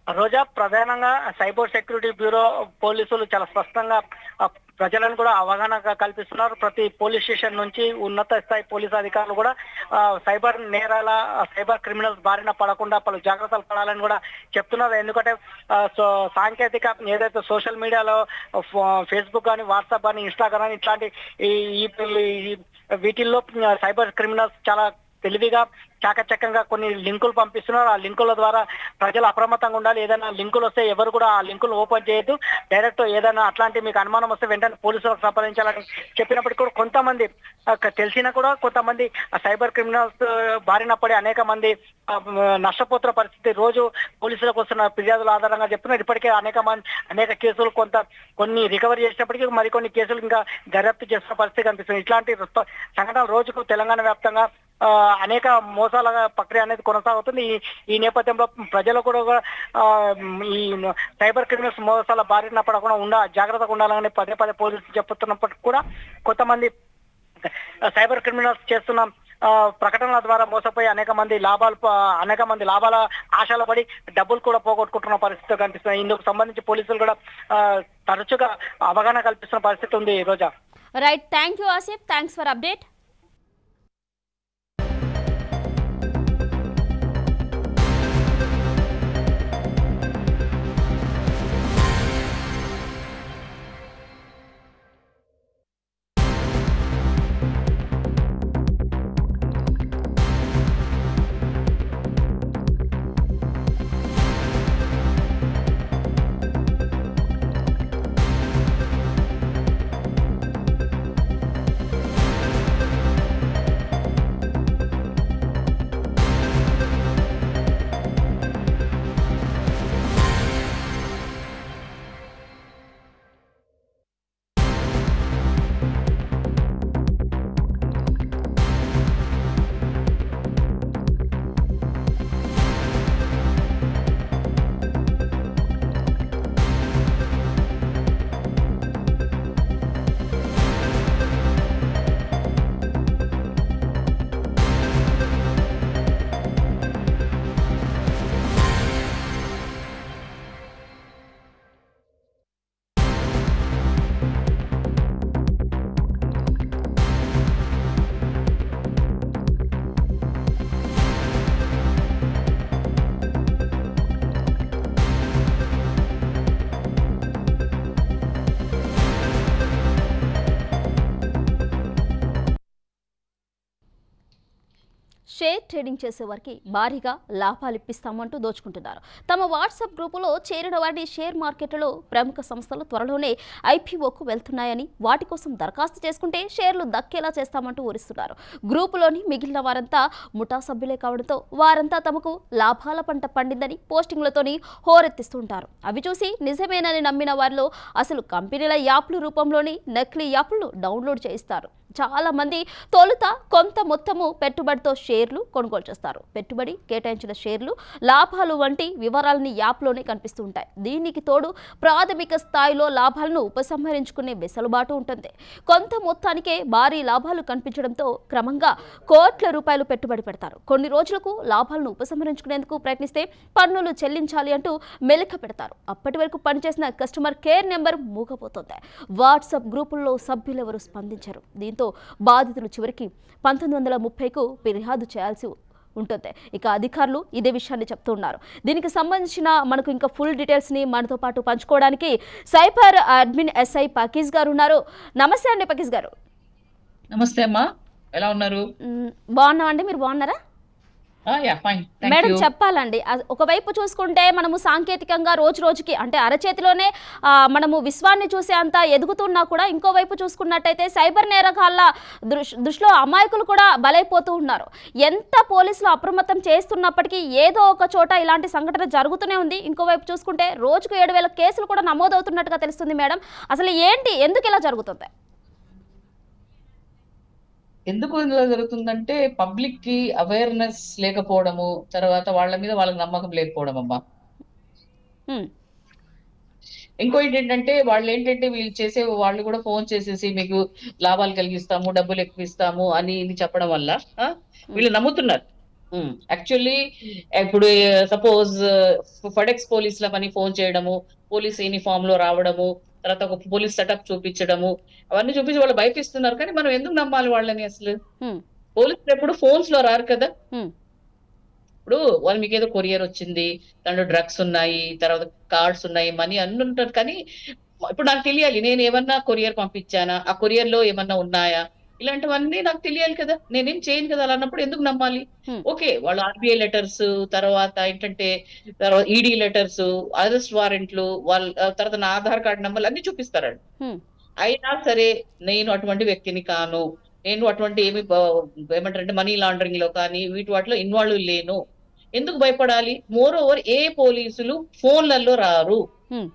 రోజా ప్రధానంగా cyber security bureau పోలీసులు చాలా స్పష్టంగా ఆ, ప్రజలను కూడా అవగాహన కల్పిస్తున్నారు ప్రతి పోలీస్ స్టేషన్ నుంచి ఉన్నత స్థాయి పోలీస్ అధికారులు కూడా ఆ, సైబర్ నేరాల ఆ, సైబర్ క్రిమినల్స్ బారిన పడకుండా పలు జాగ్రత్తలు పడాలని కూడా చెప్తున్నారు ఎందుకంటే ఆ, సో సాంకేతిక ఏదైతే సోషల్ మీడియాలో ఫో- ఫేస్బుక్ కానీ వాట్సాప్ కానీ ఇన్స్టాగ్రామ్ కానీ ఇట్లాంటి ఈ ఈ- ఈ- వీటిల్లో సైబర్ క్రిమినల్స్ చాలా తెలివిగా చాకచక్యంగా కొన్ని లింకులు పంపిస్తున్నారు ఆ లింకుల ద్వారా ప్రజలు అప్రమత్తంగా ఉండాలి ఏదైనా లింకులు వస్తే ఎవరు కూడా ఆ లింకులు ఓపెన్ చేయొద్దు డైరెక్ట్ ఏదైనా అట్లాంటి మీకు అనుమానం వస్తే వెంటనే పోలీసులకు సంప్రదించాలని చెప్పినప్పటికీ కూడా కొంతమంది ఆ, తెలిసినా కూడా కొంతమంది ఆ సైబర్ క్రిమినల్స్ బారిన పడి అనేక మంది ఆ, నష్టపోతున్న పరిస్థితి రోజు పోలీసులకు వస్తున్న ఫిర్యాదుల ఆధారంగా చెప్తున్నారు ఇప్పటికే అనేక మంది అనేక కేసులు కొంత కొన్ని రికవరీ చేసినప్పటికీ మరికొన్ని కేసులు ఇంకా దర్యాప్తు చేస్తున్న పరిస్థితి కనిపిస్తుంది ఇట్లాంటి రుస్త- సంఘటనలు రోజుకు తెలంగాణ వ్యాప్తంగా ఆ, అనేక మోసాల ప్రక్రియ అనేది కొనసాగుతుంది ఈ ఈ నేపథ్యంలో ప్రజలు కూడా ఆ, ఈ సైబర్ క్రిమినల్స్ మోసాల బారిన పడకుండా ఉండ జాగ్రత్తగా ఉండాలని పదే పదే పోలీసులు చెప్తున్నప్పటికీ కూడా కొంతమంది సైబర్ క్రిమినల్స్ చేస్తున్న ఆ, ప్రకటనల ద్వారా మోసపోయి అనేక మంది లాభాలు ప- అనేక మంది లాభాల ఆశలు పడి డబ్బులు కూడా పోగొట్టుకుంటున్న పరిస్థితి కనిపిస్తుంది ఇందుకు సంబంధించి పోలీసులు కూడా ఆ, తరచుగా అవగాహన కల్పిస్తున్న పరిస్థితి ఉంది ఈ రోజా right thank you Asif thanks for update share trading చేసే వారికి భారీగా లాభాలు ఇప్పిస్తామంటూ దోచుకుంటున్నారు తమ వాట్సాప్ గ్రూపులో చేరిన వారిని షేర్ మార్కెట్లో ప్రముఖ సంస్థలు త్వరలోనే ఐపీఓకు వెళ్తున్నాయని వాటి కోసం దరఖాస్తు చేసుకుంటే షేర్లు దక్కేలా చేస్తామంటూ ఊరిస్తున్నారు గ్రూపులోని మిగిలిన వారంతా ముఠా సభ్యులే కావడంతో వారంతా తమకు లాభాల పంట పండిందని పోస్టింగ్లతోని హోరెత్తిస్తుంటారు అవి చూసి నిజమేనని నమ్మిన వారిలో అసలు కంపెనీల యాప్లు రూపంలోని నకిలీ యాప్లను డౌన్లోడ్ చేయిస్తారు చాలా మంది తొలుత కొంత మొత్తము పెట్టుబడితో షేర్లు కొనుగోలు చేస్తారు పెట్టుబడి కేటాయించిన షేర్లు లాభాలు వంటి వివరాలని యాప్లోనే కనిపిస్తూ ఉంటాయి దీనికి తోడు ప్రాథమిక స్థాయిలో లాభాలను ఉపసంహరించుకునే వెసులుబాటు ఉంటుంది కొంత మొత్తానికే భారీ లాభాలు కనిపించడంతో క్రమంగా కోట్ల రూపాయలు పెట్టుబడి పెడతారు కొన్ని రోజులకు లాభాలను ఉపసంహరించుకునేందుకు ప్రయత్నిస్తే పన్నులు చెల్లించాలి అంటూ మెలిక పెడతారు అప్పటి వరకు పనిచేసిన కస్టమర్ కేర్ నెంబర్ మూగపోతుంది వాట్సాప్ గ్రూపుల్లో సభ్యులెవరూ స్పందించారు దీంతో బాధితులు చివరికి పంతొమ్మిది వందల ముప్పైకు ఫిర్యాదు చేయాల్సి ఉంటుంది ఇక అధికారులు ఇదే విషయాన్ని చెప్తున్నారు దీనికి సంబంధించిన మనకు ఇంకా ఫుల్ డీటెయిల్స్ని మనతో పాటు పంచుకోవడానికి సైబర్ అడ్మిన్ ఎస్ఐ పకీజ్ గారు ఉన్నారు నమస్తే అండి పకీజ్ గారు నమస్తే అమ్మా ఎలా ఉన్నారు మ్, బాగున్నామండి మీరు బాగున్నారా యా ఫైన్ మేడం చెప్పాలండి అ- ఒకవైపు చూసుకుంటే మనము సాంకేతికంగా రోజు రోజుకి అంటే అరచేతిలోనే ఆ, మనము విశ్వాన్ని చూసే అంత ఎదుగుతున్నా కూడా ఇంకోవైపు చూసుకున్నట్టయితే సైబర్ నేరగాళ్ళ దృష్ దృష్టిలో అమాయకులు కూడా బలైపోతూ ఉన్నారు ఎంత పోలీసులు అప్రమత్తం చేస్తున్నప్పటికీ ఏదో ఒక చోట ఇలాంటి సంఘటన జరుగుతూనే ఉంది ఇంకోవైపు చూసుకుంటే రోజుకు ఏడు వేల కేసులు కూడా నమోదవుతున్నట్టుగా తెలుస్తుంది మేడం అసలు ఏంటి ఎందుకు ఇలా జరుగుతుంది ఎందుకు ఇలా జరుగుతుందంటే పబ్లిక్ కి అవేర్నెస్ లేకపోవడము తర్వాత వాళ్ళ మీద వాళ్ళకి నమ్మకం లేకపోవడం అమ్మా మ్, ఇంకోటి ఏంటంటే వాళ్ళు ఏంటంటే వీళ్ళు చేసే వాళ్ళు కూడా ఫోన్ చేసేసి మీకు లాభాలు కలిగిస్తాము డబ్బులు ఎక్కువ ఇస్తాము అని ఇది చెప్పడం వల్ల ఆ, వీళ్ళు నమ్ముతున్నారు యాక్చువల్లీ ఇప్పుడు సపోజ్ ఫడెక్స్ పోలీసుల పని ఫోన్ చేయడము పోలీస్ యూనిఫామ్ లో రావడము తర్వాత ఒక పోలీస్ సెటప్ చూపించడము అవన్నీ చూపించి వాళ్ళు భయపిస్తున్నారు కానీ మనం ఎందుకు నమ్మాలి వాళ్ళని అసలు హ్మ్. పోలీసులు ఎప్పుడు ఫోన్స్ లో రారు కదా హ్మ్. ఇప్పుడు వాళ్ళు మీకు ఏదో కొరియర్ వచ్చింది దాంట్లో డ్రగ్స్ ఉన్నాయి తర్వాత కార్డ్స్ ఉన్నాయి మనీ అన్ని ఉంటారు కానీ ఇప్పుడు నాకు తెలియాలి నేను ఏమన్నా కొరియర్ పంపించానా ఆ కొరియర్ లో ఏమన్నా ఉన్నాయా ఇలాంటివన్నీ నాకు తెలియాలి కదా నేనేం చేయను కదా అలా అన్నప్పుడు ఎందుకు నమ్మాలి Hmm. ఓకే వాళ్ళు ఆర్బీఐ లెటర్స్ తర్వాత ఏంటంటే తర్వాత ఈడీ లెటర్స్ అరెస్ట్ వారెంట్లు వాళ్ళ తర్వాత నా ఆధార్ కార్డ్ నంబర్లు అన్ని చూపిస్తారండి హ్మ్. అయినా సరే నేను అటువంటి వ్యక్తిని కాను నేను అటువంటి ఏమి బ- ఏమంటారంటే మనీ లాండరింగ్ లో కానీ వీటి వాటిలో ఇన్వాల్వ్ లేను ఎందుకు భయపడాలి మోర్ ఓవర్ ఏ పోలీసులు ఫోన్లలో రారు హ్మ్.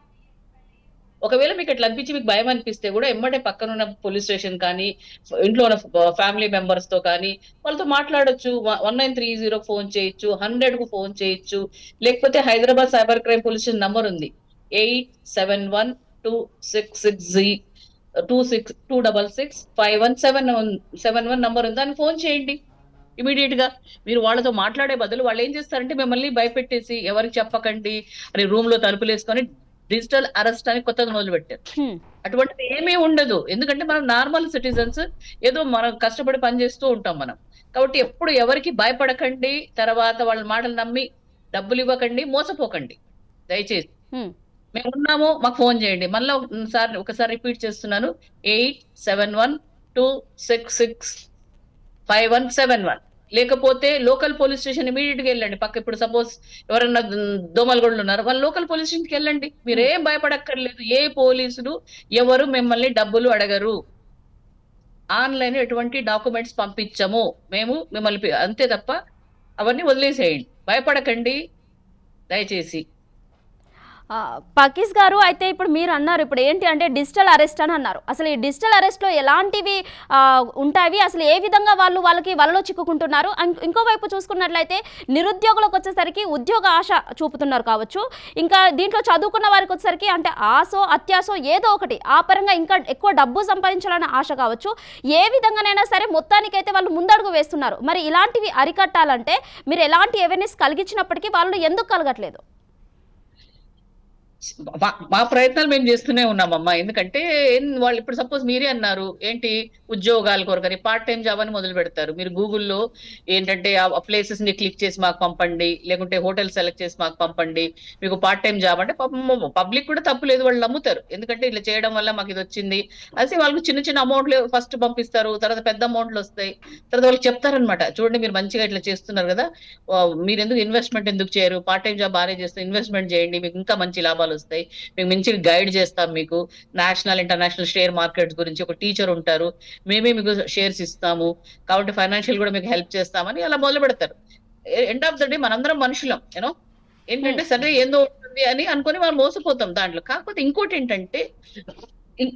ఒకవేళ మీకు అట్లా అనిపించి మీకు భయం అనిపిస్తే కూడా ఎమ్మటే పక్కన ఉన్న పోలీస్ స్టేషన్ కానీ ఇంట్లో ఉన్న ఫ్యామిలీ మెంబర్స్ తో కానీ వాళ్ళతో మాట్లాడొచ్చు one nine three zero phone చేయొచ్చు హండ్రెడ్ కు ఫోన్ చేయొచ్చు లేకపోతే Hyderabad cyber crime police station number ఉంది eight seven one two six six G two six two double six five one seven one seven one number ఉంది దాన్ని phone చేయండి immediate గా మీరు వాళ్ళతో మాట్లాడే బదులు వాళ్ళు ఏం చేస్తారంటే మిమ్మల్ని భయపెట్టేసి ఎవరికి చెప్పకండి అని రూమ్ లో తలుపులు వేసుకొని డిజిటల్ అరెస్ట్ అని కొత్తగా మొదలు పెట్టారు హ్మ్. అటువంటిది ఏమీ ఉండదు ఎందుకంటే మనం నార్మల్ సిటిజన్స్ ఏదో మనం కష్టపడి పనిచేస్తూ ఉంటాం మనం కాబట్టి ఎప్పుడు ఎవరికి భయపడకండి తర్వాత వాళ్ళ మాటలు నమ్మి డబ్బులు ఇవ్వకండి మోసపోకండి దయచేసి హ్మ్. మేము ఉన్నాము మాకు ఫోన్ చేయండి మళ్ళీ ఒకసారి ఒకసారి రిపీట్ చేస్తున్నాను eight seven one two six six five one seven one లేకపోతే లోకల్ పోలీస్ స్టేషన్ ఇమీడియట్ గా వెళ్ళండి పక్క ఇప్పుడు సపోజ్ ఎవరన్నా దోమలగొండలు ఉన్నారు వాళ్ళు లోకల్ పోలీస్ స్టేషన్ కి వెళ్ళండి మీరేం భయపడక్కర్లేదు ఏ పోలీసులు ఎవరు మిమ్మల్ని డబ్బులు అడగరు ఆన్లైన్ ఎటువంటి డాక్యుమెంట్స్ పంపించము మేము మిమ్మల్ని పి- అంతే తప్ప అవన్నీ వదిలేసేయండి భయపడకండి దయచేసి ఆ, పకీస్ గారు అయితే ఇప్పుడు మీరు అన్నారు ఇప్పుడు ఏంటి అంటే డిజిటల్ అరెస్ట్ అని అన్నారు అసలు ఈ డిజిటల్ అరెస్ట్లో ఎలాంటివి ఆ, ఉంటాయి అసలు ఏ విధంగా వాళ్ళు వాళ్ళకి వలలో చిక్కుకుంటున్నారు అం- ఇంకోవైపు చూసుకున్నట్లయితే నిరుద్యోగులకు వచ్చేసరికి ఉద్యోగ ఆశ చూపుతున్నారు కావచ్చు ఇంకా దీంట్లో చదువుకున్న వారికి వచ్చేసరికి అంటే ఆశో అత్యాశో ఏదో ఒకటి ఆ పరంగా ఇంకా ఎక్కువ డబ్బు సంపాదించాలన్న ఆశ కావచ్చు ఏ విధంగానైనా సరే మొత్తానికైతే వాళ్ళు ముందడుగు వేస్తున్నారు మరి ఇలాంటివి అరికట్టాలంటే మీరు ఎలాంటి అవేర్నెస్ కలిగించినప్పటికీ వాళ్ళు ఎందుకు కలగట్లేదు మా- మా ప్రయత్నాలు మేము చేస్తూనే ఉన్నామమ్మా ఎందుకంటే ఏం- వాళ్ళు ఇప్పుడు సపోజ్ మీరే అన్నారు ఏంటి ఉద్యోగాల కొరకని పార్ట్ టైం జాబ్ అని మొదలు పెడతారు మీరు గూగుల్లో ఏంటంటే ఆ ప్లేసెస్ ని క్లిక్ చేసి మాకు పంపండి లేకుంటే హోటల్ సెలెక్ట్ చేసి మాకు పంపండి మీకు పార్ట్ టైం జాబ్ అంటే పబ్లిక్ కూడా తప్పు లేదు వాళ్ళు నమ్ముతారు ఎందుకంటే ఇలా చేయడం వల్ల మాకు ఇది వచ్చింది అదే వాళ్ళకి చిన్న చిన్న అమౌంట్లు ఫస్ట్ పంపిస్తారు తర్వాత పెద్ద అమౌంట్లు వస్తాయి తర్వాత వాళ్ళకి చెప్తారనమాట చూడండి మీరు మంచిగా ఇట్లా చేస్తున్నారు కదా ఆ, మీరు ఎందుకు ఇన్వెస్ట్మెంట్ ఎందుకు చేయరు పార్ట్ టైం జాబ్ బాగానే చేస్తే ఇన్వెస్ట్మెంట్ చేయండి మీకు ఇంకా మంచి లాభాలు వస్తాయి మేము మంచిగా గైడ్ చేస్తాం మీకు నేషనల్ ఇంటర్నేషనల్ షేర్ మార్కెట్స్ గురించి ఒక టీచర్ ఉంటారు మేమే మీకు షేర్స్ ఇస్తాము కాబట్టి ఫైనాన్షియల్ కూడా మీకు హెల్ప్ చేస్తామని అలా మొదలు పెడతారు ఎండ్ ఆఫ్ ద డే మనందరం మనుషులం యూనో ఏంటంటే సరే ఏందో ఉంటుంది అని అనుకొని మనం మోసపోతాం దాంట్లో కాకపోతే ఇంకోటి ఏంటంటే ఇం-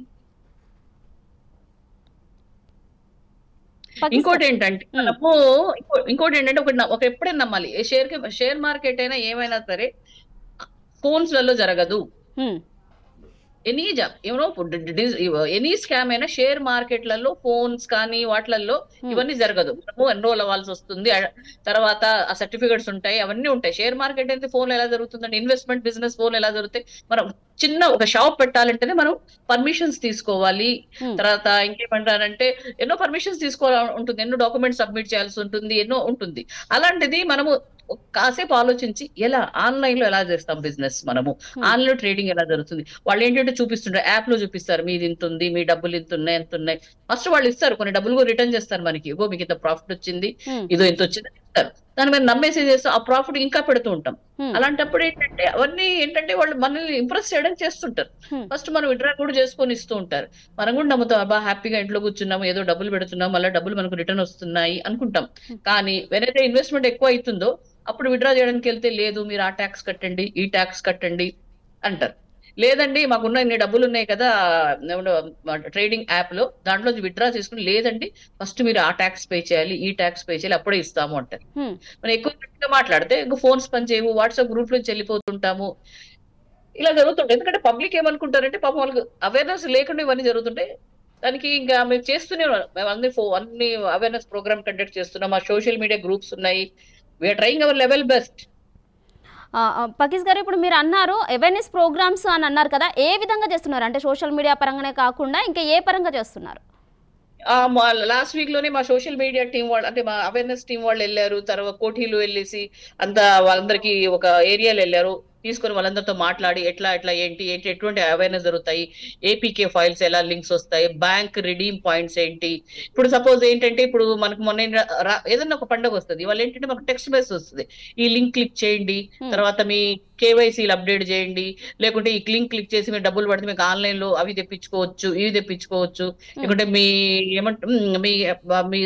పాకిస్తాన్. ఇంకోటి ఏంటంటే మ్మ్. మనము ఇంకో- ఇంకోటి ఏంటంటే ఒకటి న- ఒక ఎప్పుడైనా నమ్మాలి ఏ షేర్ కి షేర్ మార్కెట్ అయినా ఏమైనా సరే ఫోన్స్ లలో జరగదు హ్మ్. Any job you know any scam అయినా షేర్ మార్కెట్లలో ఫోన్స్ కానీ వాటిలలో Hmm. ఇవన్నీ జరగదు మనము ఎన్రోల్ అవ్వాల్సి వస్తుంది ఆ తర్వాత ఆ సర్టిఫికెట్స్ ఉంటాయి అవన్నీ ఉంటాయి షేర్ మార్కెట్ అయితే ఫోన్ ఎలా జరుగుతుందండి ఇన్వెస్ట్మెంట్ బిజినెస్ ఫోన్ ఎలా జరుగుతాయి మనం చిన్న ఒక షాప్ పెట్టాలంటేనే మనం పర్మిషన్స్ తీసుకోవాలి Hmm. తర్వాత ఇంకేమంటారంటే ఎన్నో పర్మిషన్స్ తీసుకోవాలి ఉంటుంది ఎన్నో డాక్యుమెంట్స్ సబ్మిట్ చేయాల్సి ఉంటుంది ఎన్నో ఉంటుంది అలాంటిది మనము కాసేపు ఆలోచించి ఎలా ఆన్లైన్ లో ఎలా చేస్తాం బిజినెస్ మనము Hmm. ఆన్లైన్ ట్రేడింగ్ ఎలా జరుగుతుంది వాళ్ళు ఏంటంటే చూపిస్తుంటారు యాప్ లో చూపిస్తారు మీది ఇంత ఉంది మీ డబ్బులు ఇంత ఉన్నాయి ఎంత ఉన్నాయి ఫస్ట్ వాళ్ళు ఇస్తారు కొన్ని డబ్బులు కూడా రిటర్న్ చేస్తారు మనకి ఇగో మీకు ఇంత ప్రాఫిట్ వచ్చింది హ్మ్. ఇదో ఇంత వచ్చింది అని ఇస్తారు దాని మీద నమ్మేసి చేస్తాం ఆ ప్రాఫిట్ ఇంకా పెడుతూ ఉంటాం హ్మ్. అలాంటప్పుడు ఏంటంటే అవన్నీ ఏంటంటే వాళ్ళు మనల్ని ఇంప్రెస్ చేయడానికి చేస్తుంటారు Hmm. ఫస్ట్ మనం విడ్రా కూడా చేసుకొని ఇస్తూ ఉంటారు మనం కూడా నమ్ముతాం అబ్బా హ్యాపీగా ఇంట్లో కూర్చున్నాము ఏదో డబ్బులు పెడుతున్నాం మళ్ళీ డబ్బులు మనకు రిటర్న్ వస్తున్నాయి అనుకుంటాం Hmm. కానీ వెనైతే ఇన్వెస్ట్మెంట్ ఎక్కువ అవుతుందో అప్పుడు విడ్రా చేయడానికి వెళ్తే లేదు మీరు ఆ ట్యాక్స్ కట్టండి ఈ ట్యాక్స్ కట్టండి అంటారు లేదండి మాకున్న ఇన్ని డబ్బులు ఉన్నాయి కదా ట్రేడింగ్ యాప్ లో దాంట్లో విత్డ్రా చేసుకుని లేదండి ఫస్ట్ మీరు ఆ ట్యాక్స్ పే చేయాలి ఈ ట్యాక్స్ పే చేయాలి అప్పుడే ఇస్తాము అంటారు హ్మ్. మనం ఎక్కువ గట్టిగా మాట్లాడితే ఇంకా ఫోన్స్ పని చేయవు వాట్సాప్ గ్రూప్ నుంచి వెళ్ళిపోతుంటాము ఇలా జరుగుతుంటాయి ఎందుకంటే పబ్లిక్ ఏమనుకుంటారంటే పాపం వాళ్ళకి అవేర్నెస్ లేకుండా ఇవన్నీ జరుగుతుంటాయి దానికి ఇంకా మేము చేస్తూనే ఉన్నాం మేము అన్ని ఫో అన్ని అవేర్నెస్ ప్రోగ్రామ్ కండక్ట్ చేస్తున్నాం మా సోషల్ మీడియా గ్రూప్స్ ఉన్నాయి we're trying our level best ఆ, ఆ, పకీస్ గారు ఇప్పుడు మీరు అన్నారు అవేర్నెస్ ప్రోగ్రామ్స్ అని అన్నారు కదా ఏ విధంగా చేస్తున్నారు అంటే సోషల్ మీడియా పరంగానే కాకుండా ఇంకా ఏ పరంగా చేస్తున్నారు లాస్ట్ వీక్ లోనే మా సోషల్ మీడియా టీం వాళ్ళు అంటే మా అవేర్నెస్ టీం వాళ్ళు వెళ్ళారు తర్వాత కోఠీలు వెళ్ళేసి అంతా వాళ్ళందరికీ ఒక ఏరియాలో వెళ్ళారు తీసుకొని వాళ్ళందరితో మాట్లాడి ఎట్లా ఎట్లా ఏంటి ఏంటి ఎటువంటి అవేర్నెస్ జరుగుతాయి ఏపీకే ఫైల్స్ ఎలా లింక్స్ వస్తాయి బ్యాంక్ రిడీమ్ పాయింట్స్ ఏంటి ఇప్పుడు సపోజ్ ఏంటంటే ఇప్పుడు మనకు మొన్న రా- రా- ఏదైనా ఒక పండుగ వస్తుంది వాళ్ళు ఏంటంటే మనకు టెక్స్ట్ మెసేజ్ వస్తుంది ఈ లింక్ క్లిక్ చేయండి Hmm. తర్వాత మీ కేవైసీలు అప్డేట్ చేయండి లేకుంటే ఈ లింక్ క్లిక్ చేసి మీరు డబ్బులు పడితే మీకు ఆన్లైన్ లో అవి తెప్పించుకోవచ్చు ఇవి తెప్పించుకోవచ్చు లేకుంటే మీ ఏమంట మ్, మీ మీ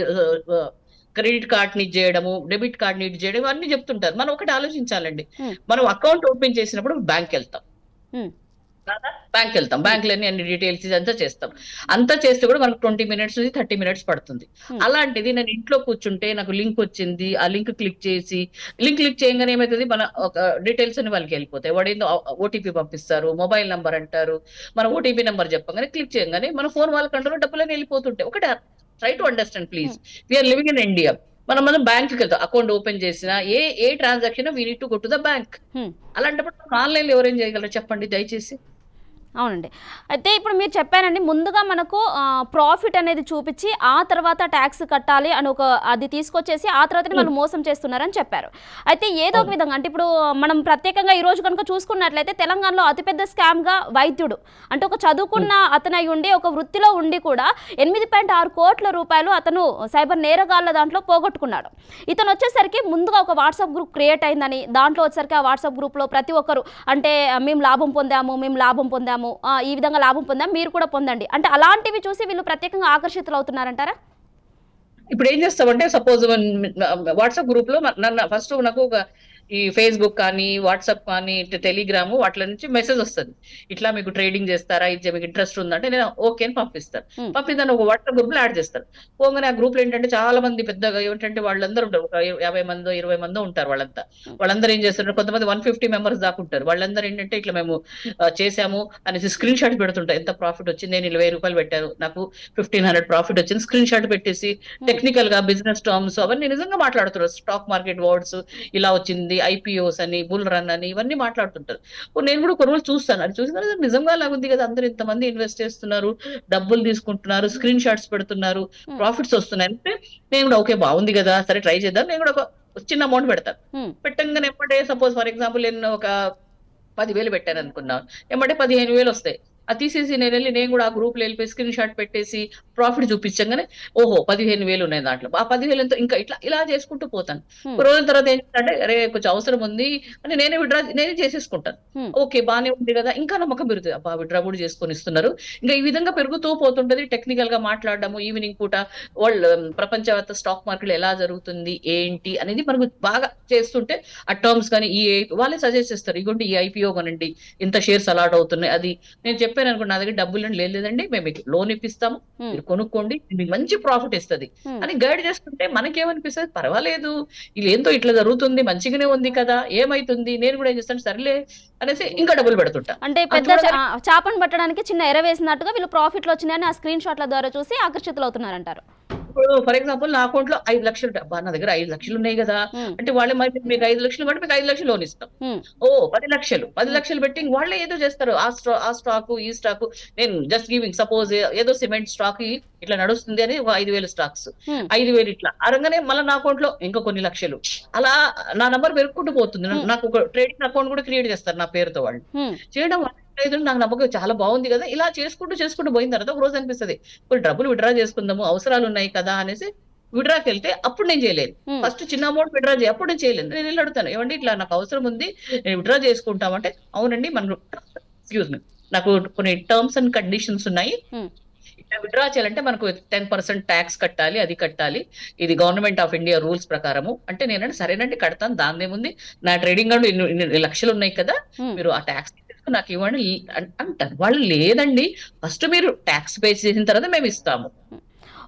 క్రెడిట్ కార్డ్ ని చేయడము డెబిట్ కార్డ్ ని చేయడం అన్ని చెప్తుంటారు మనం ఒకటి ఆలోచించాలండి Hmm. మనం అకౌంట్ ఓపెన్ చేసినప్పుడు బ్యాంక్ వెళ్తాం Hmm. బ్యాంక్ వెళ్తాం బ్యాంక్ లోని అన్ని డీటెయిల్స్ ఇదంతా చేస్తాం అంతా చేస్తే కూడా మనకు ట్వంటీ మినిట్స్ నుంచి థర్టీ మినిట్స్ పడుతుంది Hmm. అలాంటిది నేను ఇంట్లో కూర్చుంటే నాకు లింక్ వచ్చింది ఆ లింక్ క్లిక్ చేసి లింక్ క్లిక్ చేయగానే ఏమవుతుంది మన ఒక డీటెయిల్స్ అని వాళ్ళకి వెళ్ళిపోతాయి వాడు ఏందో ఓటీపీ పంపిస్తారు మొబైల్ నంబర్ అంటారు మన ఓటీపీ నెంబర్ చెప్పగానే క్లిక్ చేయగానే మన ఫోన్ వాళ్ళ కంట్రోల్ డబ్బులని వెళ్ళిపోతుంటాయి ఒకటి try to understand please we're living in India మనం మనం బ్యాంక్ కి వెళ్తాం అకౌంట్ ఓపెన్ చేసినా ఏ ఏ transaction we need to go to the bank Hmm. అలాంటప్పుడు ఆన్లైన్ లో ఎవరేం చేయగలరు చెప్పండి దయచేసి అవునండి అయితే ఇప్పుడు మీరు చెప్పారండి ముందుగా మనకు ప్రాఫిట్ అనేది చూపించి ఆ తర్వాత ట్యాక్స్ కట్టాలి అని ఒక అది తీసుకొచ్చేసి ఆ తర్వాత మనం మోసం చేస్తున్నారని చెప్పారు అయితే ఏదో ఒక విధంగా అంటే ఇప్పుడు మనం ప్రత్యేకంగా ఈ రోజు కనుక చూసుకున్నట్లయితే తెలంగాణలో అతిపెద్ద స్కామ్గా వైద్యుడు అంటే ఒక చదువుకున్న అతను అయి ఉండి ఒక వృత్తిలో ఉండి కూడా ఎనిమిది పాయింట్ ఆరు కోట్ల రూపాయలు అతను సైబర్ నేరగాళ్ళ దాంట్లో పోగొట్టుకున్నాడు ఇతను వచ్చేసరికి ముందుగా ఒక వాట్సాప్ గ్రూప్ క్రియేట్ అయిందని దాంట్లో వచ్చేసరికి ఆ వాట్సాప్ గ్రూప్లో ప్రతి ఒక్కరు అంటే ఆ, మేము లాభం పొందాము మేము లాభం పొందాము ఆ, ఈ విధంగా లాభం పొందాము మీరు కూడా పొందండి అంటే అలాంటివి చూసి వీళ్ళు ప్రత్యేకంగా ఆకర్షితులు అవుతున్నారంటారా ఇప్పుడు ఏం చేస్తామంటే సపోజ్ వాట్సాప్ గ్రూప్ లో మ- నన్ను ఫస్ట్ నాకు ఒక ఈ ఫేస్బుక్ కానీ వాట్సాప్ కానీ టెలిగ్రామ్ వాటి నుంచి మెసేజ్ వస్తుంది ఇట్లా మీకు ట్రేడింగ్ చేస్తారా ఇది మీకు ఇంట్రెస్ట్ ఉందంటే నేను ఓకే అని పంపిస్తాను Hmm. పంపిస్తాను ఒక వాట్సాప్ గ్రూప్ లో యాడ్ చేస్తాను పోగానే ఆ గ్రూప్ లో ఏంటంటే చాలా మంది పెద్దగా ఏంటంటే వాళ్ళందరూ ఉంటారు ఒక యాభై మందో ఇరవై మందో ఉంటారు వాళ్ళంతా Hmm. వాళ్ళందరూ ఏం చేస్తారు కొంతమంది వన్ ఫిఫ్టీ మెంబర్స్ దాకా ఉంటారు వాళ్ళందరూ ఏంటంటే ఇట్లా మేము ఆ, చేశాము అనేసి స్క్రీన్ షాట్ పెడుతుంటారు ఎంత ప్రాఫిట్ వచ్చింది నేను ఇరవై రూపాయలు పెట్టాను నాకు ఫిఫ్టీన్ హండ్రెడ్ ప్రాఫిట్ వచ్చింది స్క్రీన్ షాట్ పెట్టేసి టెక్నికల్ గా బిజినెస్ టర్మ్స్ అవన్నీ నిజంగా మాట్లాడుతున్నారు స్టాక్ మార్కెట్ వర్డ్స్ ఇలా వచ్చింది ఐపీఓస్ అని బుల్ రన్ అని ఇవన్నీ మాట్లాడుతుంటారు ఓ నేను కూడా కొన్ని రోజులు చూస్తాను అది చూసిన తర్వాత నిజంగా లాగుంది కదా అందరూ ఇంతమంది ఇన్వెస్ట్ చేస్తున్నారు డబ్బులు తీసుకుంటున్నారు స్క్రీన్ షాట్స్ పెడుతున్నారు Hmm. ప్రాఫిట్స్ వస్తున్నాయి అంటే నేను కూడా ఓకే బాగుంది కదా సరే ట్రై చేద్దాం నేను కూడా ఒక చిన్న అమౌంట్ పెడతాను హ్మ్. పెట్టంగానే ఎమ్మటే సపోజ్ ఫర్ ఎగ్జాంపుల్ నేను ఒక పదివేలు పెట్టాను అనుకున్నాను ఎమ్మటే పదిహేను వేలు వస్తాయి అది తీసేసి నేను వెళ్ళి నేను కూడా ఆ గ్రూప్ లో వెళ్ళిపోయి స్క్రీన్ షాట్ పెట్టేసి ప్రాఫిట్ చూపించగానే ఓహో పదిహేను వేలు ఉన్నాయి దాంట్లో ఆ పదివేలు ఎంతో ఇంకా ఇట్లా ఇలా చేసుకుంటూ పోతాను Hmm. ఒక రోజుల తర్వాత ఏం చేస్తానంటే అరే కొంచెం అవసరం ఉంది అని నేనే విడ్రా నేనే చేసేసుకుంటాను Hmm. ఓకే బానే ఉంది కదా ఇంకా నమ్మకం పెరుగుతుంది అబ్బా విడ్రా కూడా చేసుకొని ఇస్తున్నారు ఇంకా ఈ విధంగా పెరుగుతూ పోతుంటది టెక్నికల్ గా మాట్లాడడము ఈవినింగ్ పూట వరల్డ్ ప్రపంచవ్యాప్త స్టాక్ మార్కెట్ ఎలా జరుగుతుంది ఏంటి అనేది మనకు బాగా చేస్తుంటే ఆ టర్మ్స్ కానీ ఈ వాళ్ళే సజెస్ట్ చేస్తారు ఇగోండి ఈ ఐపీఓ కొనండి ఇంత షేర్స్ అలాట్ అవుతున్నాయి అది నేను చెప్పాను అనుకోండి నా దగ్గర డబ్బులు ఏం లేదు లేదండి మేము మీకు లోన్ ఇప్పిస్తాము Hmm. మీరు కొనుక్కోండి ఇది మీకు మంచి ప్రాఫిట్ ఇస్తుంది Hmm. అని గైడ్ చేస్తుంటే మనకేమనిపిస్తుంది పర్వాలేదు ఇది ఏందో ఇట్లా జరుగుతుంది మంచిగానే ఉంది కదా ఏమైతుంది నేను కూడా ఏం చేస్తాను సర్లే అనేసి ఇంకా డబ్బులు పెడుతుంటా అంటే ఆ పెద్ద చూడగానే- చా- చేపను పట్టడానికి చిన్న ఎర వేసినట్టుగా వీళ్ళు ప్రాఫిట్లు వచ్చినాయని ఆ స్క్రీన్ షాట్ల ద్వారా చూసి ఆకర్షితులు అవుతున్నారంటారు ఇప్పుడు ఫర్ ఎగ్జాంపుల్ నా అకౌంట్ లో ఐదు లక్షలు అబ్బా నా దగ్గర ఐదు లక్షలు ఉన్నాయి కదా హ్మ్. అంటే వాళ్ళే మరి మీకు ఐదు లక్షలు బట్టి మీకు ఐదు లక్షలు లోన్ ఇస్తాం హ్మ్. ఓ పది లక్షలు పది లక్షలు పెట్టి ఇంక వాళ్ళే ఏదో చేస్తారు ఆ స్టా ఆ స్టాక్ ఈ స్టాక్ నేను జస్ట్ గివింగ్ సపోజ్ ఏదో సిమెంట్ స్టాక్ ఇట్లా నడుస్తుంది అని ఒక ఐదు వేలు స్టాక్స్ హ్మ్. ఐదు వేలు ఇట్లా అరగానే మళ్ళీ నా అకౌంట్ లో ఇంకా కొన్ని లక్షలు అలా నా నంబర్ పెరుక్కుంటూ పోతుంది నా- నాకు ఒక ట్రేడింగ్ అకౌంట్ కూడా క్రియేట్ చేస్తారు నా పేరుతో వాళ్ళు హ్మ్. చేయడం వల్ల లేదు నాకు నమ్మకం చాలా బాగుంది కదా ఇలా చేసుకుంటూ చేసుకుంటూ పోయిన తర్వాత ఒక రోజు అనిపిస్తుంది ఇప్పుడు డబ్బులు విడ్రా చేసుకుందాము అవసరాలు ఉన్నాయి కదా అనేసి విడ్రాకి వెళ్తే అప్పుడు నేను చేయలేను హ్మ్. ఫస్ట్ చిన్న అమౌంట్ విడ్రా చేయ అప్పుడు నేను చేయలేను నేను వెళ్ళి అడుగుతాను ఏమండి ఇట్లా నాకు అవసరం ఉంది నేను విడ్రా చేసుకుంటామంటే అవునండి మనం ఎక్స్క్యూజ్ మీ నాకు కొన్ని టర్మ్స్ అండ్ కండిషన్స్ ఉన్నాయి హ్మ్. ఇట్లా విడ్రా చేయాలంటే మనకు టెన్ పర్సెంట్ ట్యాక్స్ కట్టాలి అది కట్టాలి ఇది గవర్నమెంట్ ఆఫ్ ఇండియా రూల్స్ ప్రకారము అంటే నేనంటే సరేనండి కడతాను దాని ఏముంది నా ట్రేడింగ్ అండ్ ఇన్ని ఇన్ని లక్షలు ఉన్నాయి కదా హ్మ్. మీరు ఆ ట్యాక్స్ తీసుకుని నాకు ఇవ్వండి అన్- అంటారు వాళ్ళు లేదండి ఫస్ట్ మీరు ట్యాక్స్ పే చేసిన తర్వాత మేము ఇస్తాము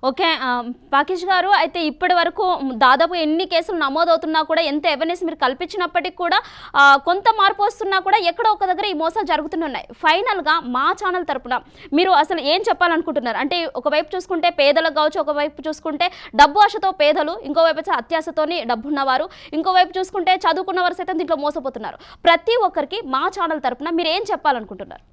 ఓకే ఆ, పాకేష్ గారు అయితే ఇప్పటి వరకు దాదాపు ఎన్ని కేసులు నమోదవుతున్నా కూడా ఎంత అవేర్నెస్ మీరు కల్పించినప్పటికీ కూడా ఆ, కొంత మార్పు వస్తున్నా కూడా ఎక్కడో ఒక దగ్గర ఈ మోసాలు జరుగుతున్నాయి ఫైనల్గా మా ఛానల్ తరపున మీరు అసలు ఏం చెప్పాలనుకుంటున్నారు అంటే ఒకవైపు చూసుకుంటే పేదలకు కావచ్చు ఒకవైపు చూసుకుంటే డబ్బు ఆశతో పేదలు ఇంకోవైపు వచ్చి అత్యాశతోని డబ్బు ఉన్నవారు ఇంకోవైపు చూసుకుంటే చదువుకున్న వారు సైతం దీంట్లో మోసపోతున్నారు ప్రతి ఒక్కరికి మా ఛానల్ తరపున మీరు ఏం చెప్పాలనుకుంటున్నారు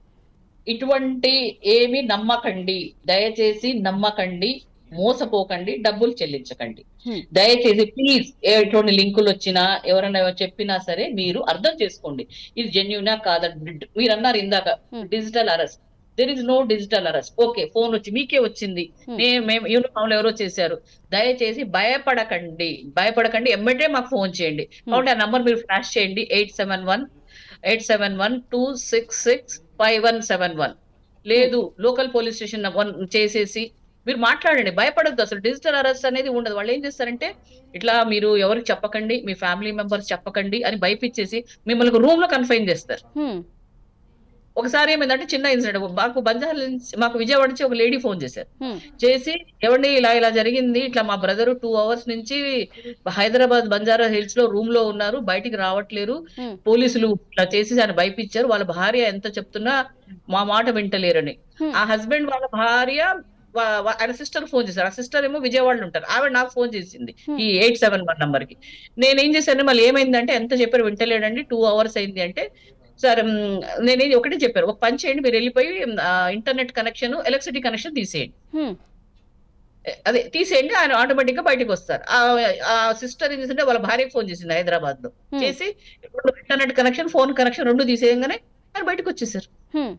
ఇటువంటి ఏమి నమ్మకండి దయచేసి నమ్మకండి మోసపోకండి డబ్బులు చెల్లించకండి Hmm. దయచేసి ప్లీజ్ ఎటువంటి లింకులు వచ్చినా ఎవరైనా చెప్పినా సరే మీరు అర్థం చేసుకోండి ఇది జెన్యునా కాదా మీరు అన్నారు ఇందాక Hmm. Digital arrest there is no digital arrest okay phone వచ్చి మీకే వచ్చింది Hmm. నే- మేము యూనిఫామ్ ఎవరో చేశారు దయచేసి భయపడకండి భయపడకండి ఎమ్మటే మాకు ఫోన్ చేయండి కాబట్టి ఆ నంబర్ మీరు ఫ్లాష్ చేయండి eight seven one eight seven one two six six five one seven one లేదు లోకల్ పోలీస్ స్టేషన్ వన్ చేసేసి మీరు మాట్లాడండి భయపడద్దు అసలు డిజిటల్ అరెస్ట్ అనేది ఉండదు వాళ్ళు ఏం చేస్తారంటే ఇట్లా మీరు ఎవరికి చెప్పకండి మీ ఫ్యామిలీ మెంబర్స్ చెప్పకండి అని భయపించేసి మిమ్మల్ని రూమ్ లో కన్ఫైన్ చేస్తారు హ్మ్, ఒకసారి ఏమైందంటే చిన్న ఇన్సిడెంట్ మాకు బంజారా నుంచి- మాకు విజయవాడ నుంచి ఒక లేడీ ఫోన్ చేశారు హ్మ్, చేసి ఏమండి ఇలా ఇలా జరిగింది ఇట్లా మా బ్రదర్ టూ అవర్స్ నుంచి హైదరాబాద్ బంజారా హిల్స్ లో రూమ్ లో ఉన్నారు బయటికి రావట్లేరు హ్మ్, పోలీసులు ఇట్లా చేసి ఆయన భయపించారు వాళ్ళ భార్య ఎంత చెప్తున్నా మా మాట వింటలేరని Hmm. ఆ హస్బెండ్ వాళ్ళ భార్య వా- వా- ఆయన సిస్టర్ ఫోన్ చేశారు ఆ సిస్టర్ ఏమో విజయవాడలో ఉంటారు ఆవిడ నాకు ఫోన్ చేసింది Hmm. ఈ ఎయిట్ సెవెన్ వన్ నంబర్ కి నేను ఏం చేశాను మళ్ళీ ఏమైందంటే ఎంత చెప్పారు వింటలేడండి టూ అవర్స్ అయింది అంటే సార్ మ్, నేనేం ఒకటే చెప్పారు ఒక పని చేయండి మీరు వెళ్ళిపోయి ఇంటర్నెట్ కనెక్షన్ ఎలక్ట్రిసిటీ కనెక్షన్ తీసేయండి హ్మ్, అదే తీసేయండి ఆయన ఆటోమేటిక్ గా బయటకు వస్తారు ఆ- ఆ సిస్టర్ ఏం చేసింటే వాళ్ళ భార్యకి ఫోన్ చేసింది హైదరాబాద్ లో హ్మ్, చేసి రెండు ఇంటర్నెట్ కనెక్షన్ ఫోన్ కనెక్షన్ రెండు తీసేయగానే ఆయన బయటకు వచ్చేసారు హ్మ్,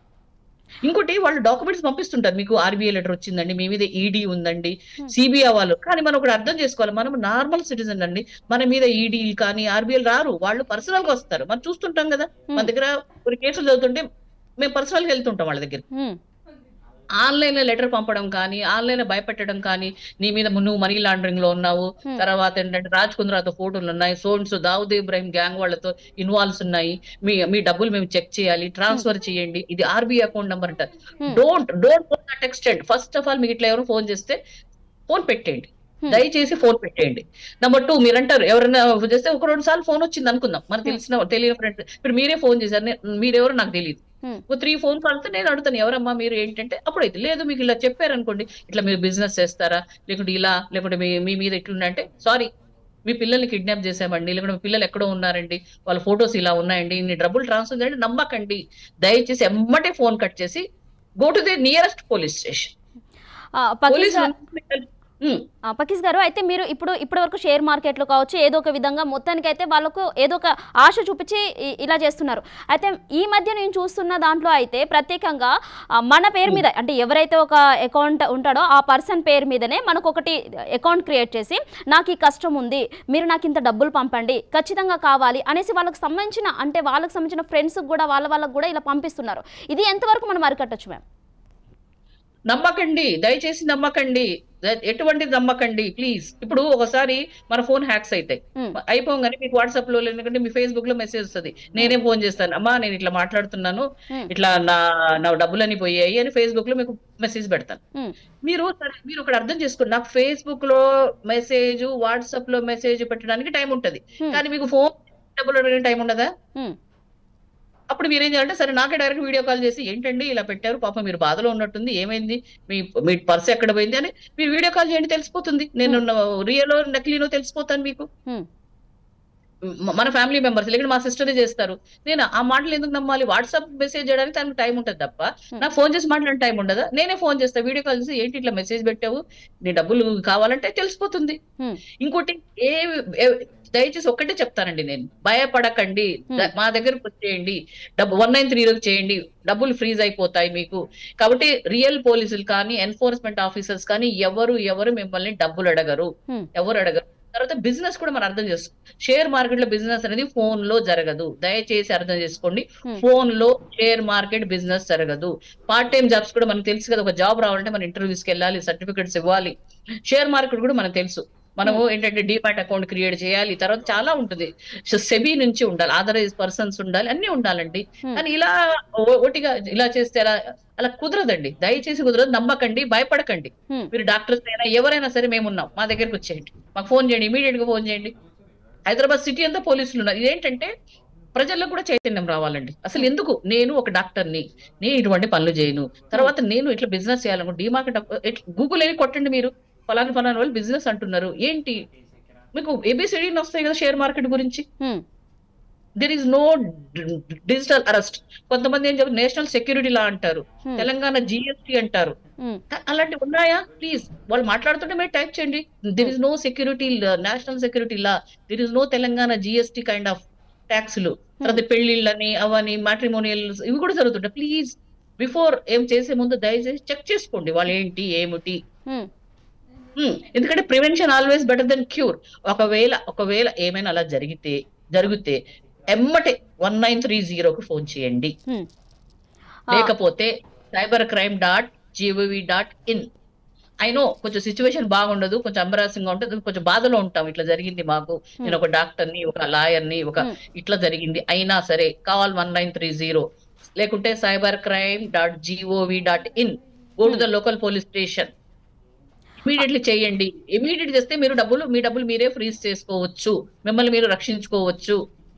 ఇంకోటి వాళ్ళు డాక్యుమెంట్స్ పంపిస్తుంటారు మీకు ఆర్బీఐ లెటర్ వచ్చిందండి మీ మీద ఈడీ ఉందండి Hmm. సిబిఐ వాళ్ళు కానీ మనం ఒకటి అర్థం చేసుకోవాలి మనం నార్మల్ సిటిజన్ అండి మన మీద ఈడీ కానీ ఆర్బీఐ రారు వాళ్ళు పర్సనల్ గా వస్తారు మనం చూస్తుంటాం కదా మన హ్మ్, దగ్గర కొన్ని కేసులు చదువుతుంటే మేము పర్సనల్ గా వెళ్తుంటాం వాళ్ళ దగ్గర హ్మ్, ఆన్లైన్ లో లెటర్ పంపడం కానీ ఆన్లైన్ లో భయపెట్టడం కానీ నీ మీద నువ్వు మనీ లాండరింగ్ లో ఉన్నావు Hmm. తర్వాత ఏంటంటే రాజ్ కుంద్రాతో ఫోటోలు ఉన్నాయి సోన్స్ దావుద్ ఇబ్రాహిం గ్యాంగ్ వాళ్ళతో ఇన్వాల్వ్స్ ఉన్నాయి మీ మీ డబ్బులు మేము చెక్ చేయాలి ట్రాన్స్ఫర్ చేయండి ఇది ఆర్బీఐ అకౌంట్ నెంబర్ అంటారు Hmm. Don't don't phone that extend first of all మీకు ఇట్లా ఎవరు ఫోన్ చేస్తే ఫోన్ పెట్టేయండి Hmm. దయచేసి ఫోన్ పెట్టేయండి నెంబర్ టూ మీరు అంటారు ఎవరైనా చేస్తే ఒక రెండు సార్లు ఫోన్ వచ్చింది అనుకుందాం మనకు తెలిసిన తెలియని ఫ్రెండ్ ఇప్పుడు మీరే ఫోన్ చేశారు నే- మీరెవరు నాకు తెలియదు Hmm. ఒక త్రీ ఫోన్ కాల్స్ నేను అడుగుతాను ఎవరమ్మా మీరు ఏంటంటే అప్పుడైతే లేదు మీకు ఇలా చెప్పారనుకోండి ఇట్లా మీరు బిజినెస్ చేస్తారా లేకుంటే ఇలా లేకుంటే మీ మీ మీద ఇట్లుందంటే సారీ మీ పిల్లల్ని కిడ్నాప్ చేసామండి లేకుంటే మీ పిల్లలు ఎక్కడో ఉన్నారండి వాళ్ళ ఫొటోస్ ఇలా ఉన్నాయండి ఇన్ని డబ్బులు ట్రాన్స్ఫర్ చేయండి నమ్మకండి దయచేసి ఎమ్మటే ఫోన్ కట్ చేసి go to the nearest police station ఆ, పకీజ్ పోలీస్ గారు- ఆ, పకీజ్ గారు అయితే మీరు ఇప్పుడు ఇప్పటి వరకు షేర్ మార్కెట్లో కావచ్చు ఏదో ఒక విధంగా మొత్తానికి అయితే వాళ్ళకు ఏదో ఒక ఆశ చూపించి ఇ- ఇలా చేస్తున్నారు అయితే ఈ మధ్య నేను చూస్తున్న దాంట్లో అయితే ప్రత్యేకంగా ఆ, మన పేరు మీద అంటే ఎవరైతే ఒక అకౌంట్ ఉంటాడో ఆ పర్సన్ పేరు మీదనే మనకు ఒకటి అకౌంట్ క్రియేట్ చేసి నాకు ఈ కష్టం ఉంది మీరు నాకు ఇంత డబ్బులు పంపండి ఖచ్చితంగా కావాలి అనేసి వాళ్ళకి సంబంధించిన అంటే వాళ్ళకి సంబంధించిన ఫ్రెండ్స్కి కూడా వాళ్ళ వాళ్ళకి కూడా ఇలా పంపిస్తున్నారు ఇది ఎంతవరకు మనం అరికట్టచ్చు మ్యామ్ నమ్మకండి దయచేసి నమ్మకండి ద- ఎటువంటిది నమ్మకండి ప్లీజ్ ఇప్పుడు ఒకసారి మన ఫోన్ హ్యాక్స్ అవుతాయి ఉమ్, అయిపోగానే మీకు వాట్సాప్ లో లేదంటే మీ ఫేస్బుక్ లో మెసేజ్ వస్తుంది నేనే ఫోన్ చేస్తాను అమ్మా నేను ఇట్లా మాట్లాడుతున్నాను ఉమ్, ఇట్లా నా నా డబ్బులని పోయాయి అని ఫేస్బుక్ లో మీకు మెసేజ్ పెడతాను ఉమ్, మీరు సరే మీరు ఒకటి అర్థం చేసుకోండి నాకు ఫేస్బుక్ లో మెసేజ్ వాట్సాప్ లో మెసేజ్ పెట్టడానికి టైం ఉంటది Hmm. కానీ మీకు ఫోన్ డబ్బులు అడిగే టైం ఉండదా ఉమ్, అప్పుడు మీరు ఏం చేయాలంటే సరే నాకే డైరెక్ట్ వీడియో కాల్ చేసి ఏంటండి ఇలా పెట్టారు పాపం మీరు బాధలో ఉన్నట్టుంది ఏమైంది మీ మీ పర్స్ ఎక్కడ పోయింది అని మీరు వీడియో కాల్ చేయండి తెలిసిపోతుంది నేను రియలో నకిలీనో తెలిసిపోతాను మీకు ఉమ్, మ- మన ఫ్యామిలీ మెంబర్స్ లేకుంటే మా సిస్టర్ చేస్తారు నేను ఆ మాటలు ఎందుకు నమ్మాలి వాట్సాప్ మెసేజ్ చేయడానికి తనకు టైం ఉంటుంది తప్ప నాకు ఫోన్ చేసి మాట్లాడే టైం ఉండదా నేనే ఫోన్ చేస్తా వీడియో కాల్ చేసి ఏంటి ఇట్లా మెసేజ్ పెట్టావు నీ డబ్బులు కావాలంటే తెలిసిపోతుంది ఉమ్, ఇంకోటి ఏ ఏ- దయచేసి ఒక్కటే చెప్తానండి నేను భయపడకండి ద- మా దగ్గరకు వచ్చేయండి డబ్బు వన్ నైన్ త్రీ చేయండి డబ్బులు ఫ్రీజ్ అయిపోతాయి మీకు కాబట్టి రియల్ పోలీసులు కానీ ఎన్ఫోర్స్మెంట్ ఆఫీసర్స్ కానీ ఎవరు ఎవరు మిమ్మల్ని డబ్బులు అడగరు ఉమ్, ఎవరు అడగరు తర్వాత బిజినెస్ కూడా మనం అర్థం చేసుకో షేర్ మార్కెట్ లో బిజినెస్ అనేది ఫోన్ లో జరగదు దయచేసి అర్థం చేసుకోండి Hmm. ఫోన్ లో షేర్ మార్కెట్ బిజినెస్ జరగదు పార్ట్ టైం జాబ్స్ కూడా మనకు తెలుసు కదా ఒక జాబ్ రావాలంటే మన ఇంటర్వ్యూస్కి వెళ్ళాలి సర్టిఫికెట్స్ ఇవ్వాలి షేర్ మార్కెట్ కూడా మనకు తెలుసు మనము ఏంటంటే డిమాట్ అకౌంట్ క్రియేట్ చేయాలి తర్వాత చాలా ఉంటుంది సో సెబీ నుంచి ఉండాలి ఆథరైజ్ పర్సన్స్ ఉండాలి అన్ని ఉండాలండి Hmm. కానీ ఇలా ఓ- ఒకటిగా ఇలా చేస్తే అలా అలా కుదరదండి దయచేసి కుదరదు నమ్మకండి భయపడకండి హ్మ్. మీరు డాక్టర్స్ అయినా ఎవరైనా సరే మేము ఉన్నాం మా దగ్గరికి వచ్చేయండి మాకు ఫోన్ చేయండి ఇమీడియట్ గా ఫోన్ చేయండి హైదరాబాద్ సిటీ అంతా పోలీసులు ఉన్నారు ఇదేంటంటే ప్రజల్లో కూడా చైతన్యం రావాలండి అసలు ఎందుకు నేను ఒక డాక్టర్ని నేను ఇటువంటి పనులు చేయను తర్వాత నేను ఇట్లా బిజినెస్ చేయాలను డిమార్కెట్ గూగుల్ వెళ్ళి కొట్టండి మీరు ఫలానా ఫలానా వాళ్ళు బిజినెస్ అంటున్నారు ఏంటి మీకు ఏబిసిడి వస్తాయి కదా షేర్ మార్కెట్ గురించి హ్మ్. There is no digital arrest కొంతమంది ఏం చెప్పారు నేషనల్ సెక్యూరిటీ లా అంటారు Hmm. తెలంగాణ జిఎస్టీ అంటారు హ్మ్. అలాంటివి ఉన్నాయా ప్లీజ్ వాళ్ళు మాట్లాడుతుంటే మీరు టైప్ చేయండి there is no security national security law there is no Telangana GST kind of ట్యాక్స్లు తర్వాత పెళ్లిళ్ళని అవని మ్యాట్రిమోనియల్ ఇవి కూడా జరుగుతుంటాయి ప్లీజ్ బిఫోర్ ఏం చేసే ముందు దయచేసి చెక్ చేసుకోండి వాళ్ళు ఏంటి ఏమిటి హ్మ్. Hmm. ఎందుకంటే prevention always better than cure ఒకవేళ ఒకవేళ ఏమైనా అలా జరిగితే జరిగితే ఎమ్మటే వన్ నైన్ త్రీ జీరోకి ఫోన్ చేయండి హ్మ్. ఆ, లేకపోతే cyber crime dot G O V dot in అయినో కొంచెం సిచ్యువేషన్ బాగుండదు కొంచెం అంబరాసింగ్ గా ఉంటుంది కొంచెం బాధలో ఉంటాం ఇట్లా జరిగింది మాకు నేను ఒక డాక్టర్ ని ఒక లాయర్ ని ఒక Hmm. ఇట్లా జరిగింది అయినా సరే call one nine three zero లేకుంటే cyber crime dot G O V dot in go to the local police station immediately చేయండి ఇమీడియట్ చేస్తే మీరు డబ్బులు మీ డబ్బులు మీరే ఫ్రీజ్ చేసుకోవచ్చు మిమ్మల్ని మీరు రక్షించుకోవచ్చు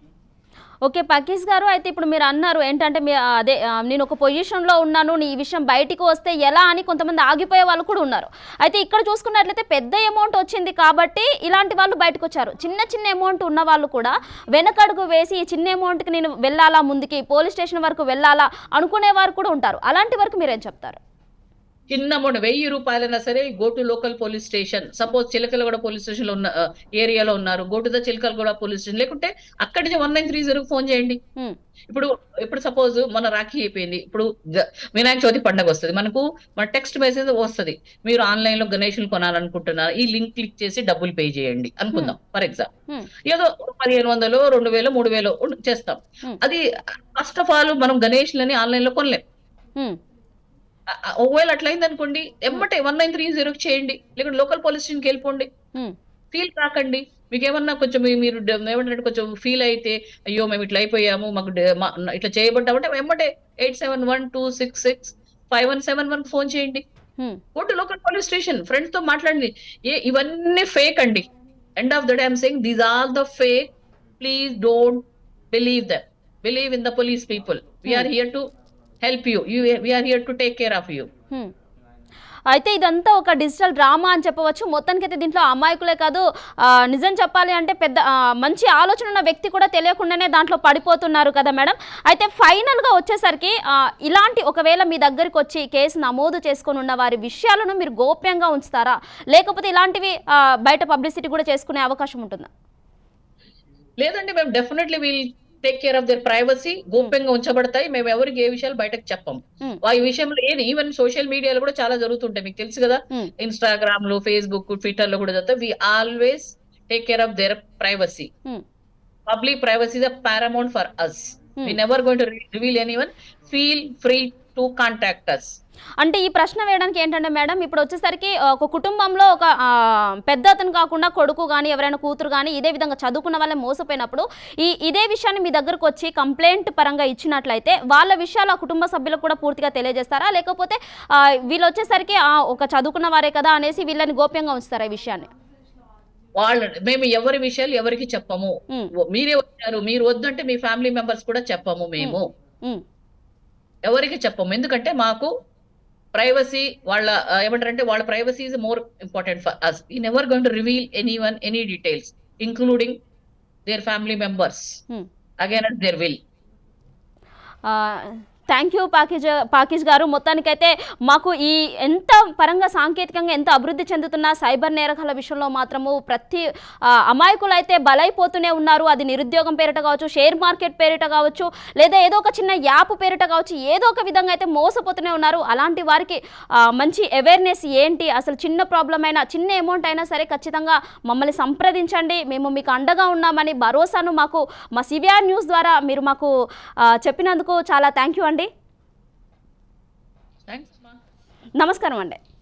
ఓకే పకీస్ గారు అయితే ఇప్పుడు మీరు అన్నారు ఏంటంటే మీ అదే ఆ, నేను ఒక పొజిషన్లో ఉన్నాను నీ ఈ విషయం బయటికి వస్తే ఎలా అని కొంతమంది ఆగిపోయే వాళ్ళు కూడా ఉన్నారు అయితే ఇక్కడ చూసుకున్నట్లయితే పెద్ద అమౌంట్ వచ్చింది కాబట్టి ఇలాంటి వాళ్ళు బయటకు వచ్చారు చిన్న చిన్న అమౌంట్ ఉన్న వాళ్ళు కూడా వెనకడుగు వేసి ఈ చిన్న అమౌంట్కి నేను వెళ్ళాలా ముందుకి పోలీస్ స్టేషన్ వరకు వెళ్ళాలా అనుకునే వారు కూడా ఉంటారు అలాంటి వరకు మీరేం చెప్తారు చిన్న అమౌంట్ వెయ్యి రూపాయలైనా సరే go to local police station suppose Chilakalguda police station లో ఉన్న ఏరియాలో ఉన్నారు go to the Chilakalguda police station లేకుంటే అక్కడి నుంచి one nine three zero phone చేయండి హ్మ్. ఇప్పుడు ఇప్పుడు సపోజ్ మన రాఖీ అయిపోయింది ఇప్పుడు గ- వినాయక చవితి పండుగ వస్తుంది మనకు మన టెక్స్ట్ మెసేజ్ వస్తుంది మీరు ఆన్లైన్ లో గణేషులు కొనాలనుకుంటున్నారు ఈ లింక్ క్లిక్ చేసి డబ్బులు పే చేయండి అనుకుందాం ఫర్ ఎగ్జాంపుల్ హ్మ్. ఏదో పదిహేను వందలు రెండు వేలు మూడు వేలు ఉం- చేస్తాం Hmm. అది ఫస్ట్ ఆఫ్ ఆల్ మనం గణేష్లని ఆన్లైన్ లో కొనలేం హ్మ్. ఆ- ఆ ఒకవేళ అట్లయింది అనుకోండి ఎమ్మటే వన్ నైన్ త్రీ జీరోకి చేయండి లేకుంటే లోకల్ పోలీస్ స్టేషన్కి వెళ్ళిపోండి హ్మ్. ఫీల్ కాకండి మీకు ఏమన్నా కొంచెం మీ- మీరు డ- ఏమంటారు కొంచెం ఫీల్ అయితే అయ్యో మేము ఇట్లా అయిపోయాము మాకు డ- మా- ఇట్లా చేయబడ్డామంటే ఎమ్మటే eight seven one two six six five one seven one phone చేయండి హ్మ్. Go to local police station friends తో మాట్లాడండి ఏ ఇవన్నీ ఫేక్ అండి end of the day I'm saying these are the fake please don't believe them believe in the police people we're here to help you you we're here to take care of you హ్మ్. అయితే ఇదంతా ఒక digital drama అని చెప్పవచ్చు మొత్తానికైతే దీంట్లో అమాయకులే కాదు ఆ, నిజం చెప్పాలి అంటే పెద్ద ఆ, మంచి ఆలోచన ఉన్న వ్యక్తి కూడా తెలియకుండానే దాంట్లో పడిపోతున్నారు కదా మేడం అయితే ఫైనల్గా వచ్చేసరికి ఆ, ఇలాంటి ఒకవేళ మీ దగ్గరికి వచ్చి కేసు నమోదు చేసుకొని ఉన్న వారి విషయాలను మీరు గోప్యంగా ఉంచుతారా లేకపోతే ఇలాంటివి ఆ, బయట పబ్లిసిటీ కూడా చేసుకునే అవకాశం ఉంటుందా లేదండి మేము definitely will take care of their privacy గోప్యంగా ఉంచబడతాయి మేము ఎవరికి ఏ విషయాలు బయటకు చెప్పం Hmm. ఆ ఈ విషయంలో ఏది ఈవెన్ సోషల్ మీడియాలో కూడా చాలా జరుగుతుంటాయి మీకు తెలుసు కదా Hmm. ఇన్స్టాగ్రామ్ లో ఫేస్బుక్ ట్విట్టర్ లో కూడా జరుగుతాయి we always take care of their privacy Hmm. Public privacy is paramount for us Hmm. We never going to reveal anyone feel free to contact us అంటే ఈ ప్రశ్న వేయడానికి ఏంటంటే మేడం ఇప్పుడు వచ్చేసరికి ఆ, ఒక కుటుంబంలో ఒక ఆ, పెద్ద అతను కాకుండా కొడుకు కానీ ఎవరైనా కూతురు కానీ ఇదే విధంగా చదువుకున్న వాళ్ళే మోసపోయినప్పుడు ఈ ఇదే విషయాన్ని మీ దగ్గరకు వచ్చి కంప్లైంట్ పరంగా ఇచ్చినట్లయితే వాళ్ళ విషయాలు ఆ కుటుంబ సభ్యులకు కూడా పూర్తిగా తెలియజేస్తారా లేకపోతే ఆ, వీళ్ళు వచ్చేసరికి ఆ, ఒక చదువుకున్న వారే కదా అనేసి వీళ్ళని గోప్యంగా ఉంచుతారా ఈ విషయాన్ని వాళ్ళ మేము ఎవరి విషయాలు ఎవరికి చెప్పము ఉమ్, మీరే వచ్చారు మీరు వద్దంటే మీ ఫ్యామిలీ మెంబర్స్ కూడా చెప్పము మేము ఉమ్, ఎవరికి చెప్పము ఎందుకంటే మాకు ప్రైవసీ వాళ్ళ ఆ, ఏమంటారంటే వాళ్ళ privacy is more important for us ఈ never going to reveal anyone any details including their family members um. Again at their will thank you Pakeez Pakeez గారు మొత్తానికైతే మాకు ఈ ఎంత పరంగా సాంకేతికంగా ఎంత అభివృద్ధి చెందుతున్న సైబర్ నేరగాల విషయంలో మాత్రము ప్రతి ఆ, అమాయకులు అయితే బలైపోతూనే ఉన్నారు అది నిరుద్యోగం పేరిట కావచ్చు షేర్ మార్కెట్ పేరిట కావచ్చు లేదా ఏదో ఒక చిన్న యాప్ పేరిట కావచ్చు ఏదో ఒక విధంగా అయితే మోసపోతూనే ఉన్నారు అలాంటి వారికి ఆ, మంచి అవేర్నెస్ ఏంటి అసలు చిన్న ప్రాబ్లం అయినా చిన్న అమౌంట్ అయినా సరే ఖచ్చితంగా మమ్మల్ని సంప్రదించండి మేము మీకు అండగా ఉన్నామని భరోసాను మాకు మా సివిఆర్ న్యూస్ ద్వారా మీరు మాకు ఆ, చెప్పినందుకు చాలా థ్యాంక్ యూ అండి థ్యాంక్స్ నమస్కారం అండి